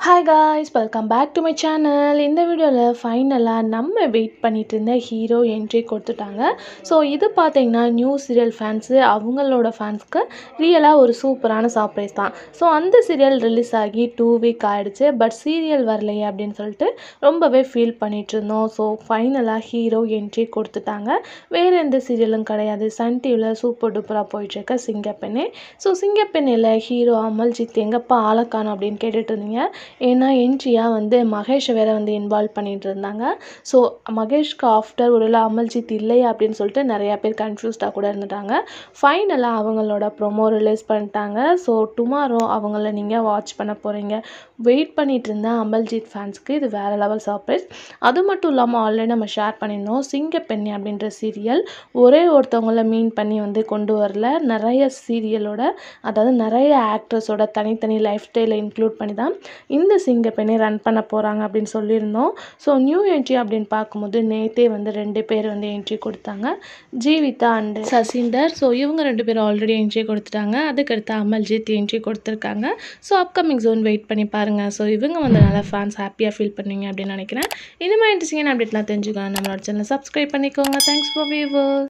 hi guys welcome back to my channel இந்த வீடியோவில் ஃபைனலாக நம்ம வெயிட் பண்ணிட்டு இருந்த ஹீரோ என்ட்ரி கொடுத்துட்டாங்க ஸோ இது பார்த்தீங்கன்னா நியூ சீரியல் ஃபேன்ஸு அவங்களோட ஃபேன்ஸ்க்கு ரியலாக ஒரு சூப்பரான சர்ப்ரைஸ் தான் ஸோ அந்த சீரியல் ரிலீஸ் ஆகி டூ வீக் ஆகிடுச்சு பட் சீரியல் வரலையே அப்படின்னு சொல்லிட்டு ரொம்பவே ஃபீல் பண்ணிட்டு இருந்தோம் ஸோ ஃபைனலாக ஹீரோ என்ட்ரி கொடுத்துட்டாங்க வேறு எந்த சீரியலும் கிடையாது சன் டிவியில் சூப்பர் டூப்பராக போயிட்டுருக்க சிங்கப்பெண்ணே ஸோ சிங்கப்பெண்ணில் ஹீரோ அமல்ஜித் எங்கப்பா ஆளக்கானோ அப்படின்னு கேட்டுட்டு இருந்தீங்க ஏன்னா என்ட்ரியாக வந்து மகேஷை வேற வந்து இன்வால்வ் பண்ணிட்டு இருந்தாங்க ஸோ மகேஷ்க்கு ஆஃப்டர் ஒரு அமல்ஜித் இல்லையா அப்படின்னு சொல்லிட்டு நிறையா பேர் கன்ஃபியூஸ்டாக கூட இருந்துட்டாங்க ஃபைனலாக அவங்களோட ப்ரொமோ ரிலீஸ் பண்ணிட்டாங்க ஸோ டுமாரோ அவங்கள நீங்கள் வாட்ச் பண்ண போகிறீங்க வெயிட் பண்ணிட்டு இருந்த அமல்ஜித் ஃபேன்ஸ்க்கு இது வேறு லெவல் சர்ப்ரைஸ் அது மட்டும் இல்லாமல் ஆல்ரெடி நம்ம ஷேர் பண்ணியிருந்தோம் சிங்கப்பெண்ணி அப்படின்ற சீரியல் ஒரே ஒருத்தவங்கள மீன் பண்ணி வந்து கொண்டு வரல நிறைய சீரியலோட அதாவது நிறைய ஆக்ட்ரஸோட தனித்தனி லைஃப் ஸ்டைலை இன்க்ளூட் பண்ணி தான் இந்த சிங்கப்பெண்ணை ரன் பண்ண போகிறாங்க அப்படின்னு சொல்லியிருந்தோம் ஸோ நியூ என்ட்ரி அப்படின்னு பார்க்கும்போது நேத்தே வந்து ரெண்டு பேர் வந்து என்ட்ரி கொடுத்தாங்க ஜீவிதா அண்டு சசிந்தர் ஸோ இவங்க ரெண்டு பேரும் ஆல்ரெடி என்ட்ரி கொடுத்துட்டாங்க அதுக்கடுத்து அமல்ஜித் என்ட்ரி கொடுத்துருக்காங்க ஸோ அப்கமிங் ஜோன் வெயிட் பண்ணி பாருங்கள் ஸோ இவங்க வந்து நல்லா ஃபேன்ஸ் ஹாப்பியாக ஃபீல் பண்ணுவீங்க அப்படின்னு நினைக்கிறேன் இந்த மாதிரி இன்ட்ரெஸ்டிங்கான அப்டேட்லாம் தெரிஞ்சுக்கலாம் நம்மளோட சேனல் சப்ஸ்கிரைப் பண்ணிக்கோங்க தேங்க்ஸ் ஃபார் வியூவர்